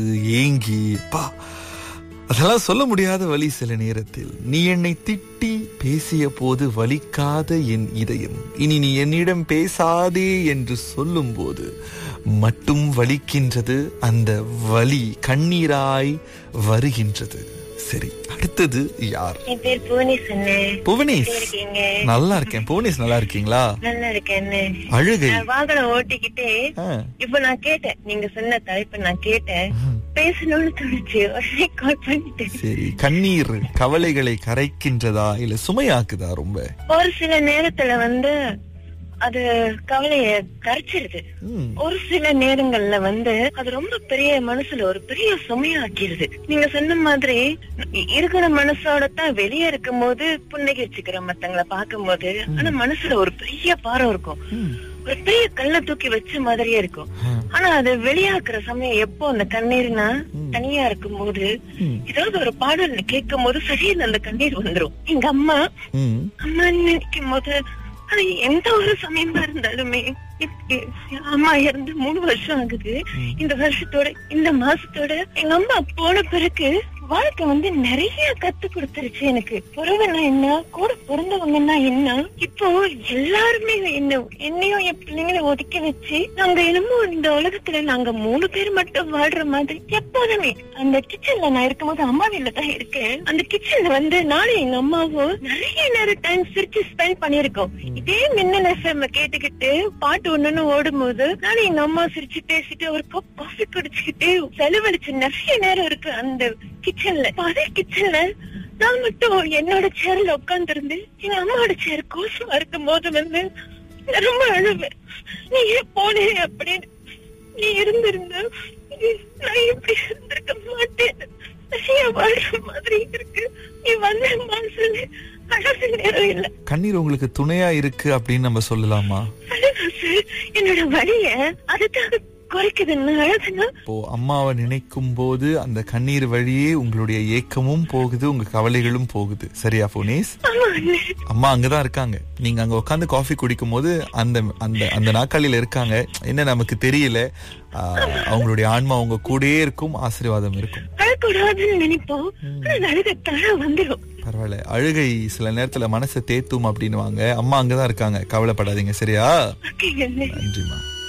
ஏங்கி பா அதெல்லாம் சொல்ல முடியாத வழி சில நேரத்தில் நீ என்னை திட்டி பேசிய போது வலிக்காத என் இதயம் இனி நீ என்னிடம் பேசாதே என்று சொல்லும்போது மட்டும் வலிக்கின்றது அந்த வலி கண்ணீராய் வருகின்றது சரி அடுத்தது யார் என் பேர் புவனேஷ் அண்ணே புவனேஷ் எப்படி இருக்கீங்க நல்லா இருக்கேன் புவனேஷ் நல்லா இருக்கீங்களா நல்லா இருக்கேன் அண்ணே அழுகை நான் வாகனம் ஓட்டிக்கிட்டே ஆ, இப்ப நான் கேட்டேன் நீங்க சொன்ன தலைப்பை நான் கேட்டேன் பேசணும்னு தோணுச்சு உடனே கால் பண்ணிட்டேன் சரி கண்ணீர் கவலைகளை கரைக்கின்றதா இல்ல சுமையாக்குதா ரொம்ப ஒரு சில நேரத்துல வந்து அது கவலைய கரைச்சிருது ம், ஒரு சில நேரங்கள்ல வந்து அது ரொம்ப பெரிய மனசுல ஒரு பெரிய சுமையாக்கிருது நீங்க சொன்ன மாதிரி இ- இருக்கிற மனசோட தான் வெளியே இருக்கும் போது புன்னகிச்சுக்கிறோம் மத்தவங்கள பார்க்கும் போது ஆனா மனசுல ஒரு பெரிய பாரம் இருக்கும் ம், ஒரு பெரிய கல்ல தூக்கி வச்ச மாதிரியே இருக்கும் ஆ, ஆனா அது வெளியாக்குற சமயம் எப்போ அந்த கண்ணீர்னா தனியா இருக்கும் போது ம், ஏதாவது ஒரு பாடல் கேட்கும் போது சரியான அந்த கண்ணீர் வந்துரும் எங்க அம்மா ம், அம்மா நினைக்கும் போது அது எந்த ஒரு சமயமா இருந்தாலுமே இப்ப என் அம்மா இறந்து மூணு வருஷம் ஆகுது இந்த வருஷத்தோட இந்த மாசத்தோட எங்க அம்மா போன பிறகு வாழ்க்கை வந்து நிறைய கத்து கொடுத்துருச்சு எனக்கு உறவுனா என்ன கூட பிறந்தவங்கன்னா என்ன இப்போ எல்லாருமே என்ன என்னையும் என் பிள்ளைங்களை ஒதுக்கி வச்சு நாங்க என்னமோ இந்த உலகத்துல நாங்க மூணு பேர் மட்டும் வாழ்ற மாதிரி எப்போதுமே அந்த கிச்சன்ல நான் இருக்கும்போது அம்மா வீட்ல தான் இருக்கேன் அந்த கிச்சன்ல வந்து நானும் எங்க அம்மாவும் நிறைய நேரம் டைம் சிரிச்சு ஸ்பெண்ட் பண்ணிருக்கோம் இதே மின்னல் எஃப்எம் கேட்டுக்கிட்டு பாட்டு ஒண்ணுன்னு ஓடும்போது நானும் எங்க அம்மா சிரிச்சு பேசிட்டு ஒரு கப் காஃபி குடிச்சுக்கிட்டு செலவழிச்சு நிறைய நேரம் இருக்கு அந்த கிச்சன்ல அதே கிச்சன்ல நான் மட்டும் என்னோட சேர்ல உட்கார்ந்து இருந்து எங்க அம்மாவோட சேர் கோசமா இருக்கும் போது வந்து நான் ரொம்ப அழுவேன் நீ ஏன் போனே அப்படின்னு நீ இருந்திருந்த நான் இப்படி இருந்திருக்க மாட்டேன் நிறைய வாழ்ற மாதிரி இருக்கு நீ வந்த சொல்லி அழகு நேரம் இல்ல கண்ணீர் உங்களுக்கு துணையா இருக்கு அப்படின்னு நம்ம சொல்லலாமா அழகாசு என்னோட வழிய அதுக்காக குறைக்குதுன்னு அழகுனா இப்போ அம்மாவை நினைக்கும் போது அந்த கண்ணீர் வழியே உங்களுடைய ஏக்கமும் போகுது உங்க கவலைகளும் போகுது சரியா புவனேஷ் ஆமா அண்ணே அம்மா அங்கதான் இருக்காங்க நீங்க அங்க உட்காந்து காஃபி குடிக்கும் போது அந்த அந்த அந்த நாற்காலியில இருக்காங்க என்ன நமக்கு தெரியல ஆ, அவங்களுடைய ஆன்மா உங்க கூடயே இருக்கும் ஆசீர்வாதம் இருக்கும் அழக்கூடாதுன்னு நினைப்போம் ஆனா அழுக தர வந்துடும் பரவாயில்ல அழுகை சில நேரத்துல மனசை தேத்தும் அப்படின்னுவாங்க அம்மா அங்கதான் இருக்காங்க கவலைப்படாதீங்க சரியா ஓகே அண்ணே நன்றிமா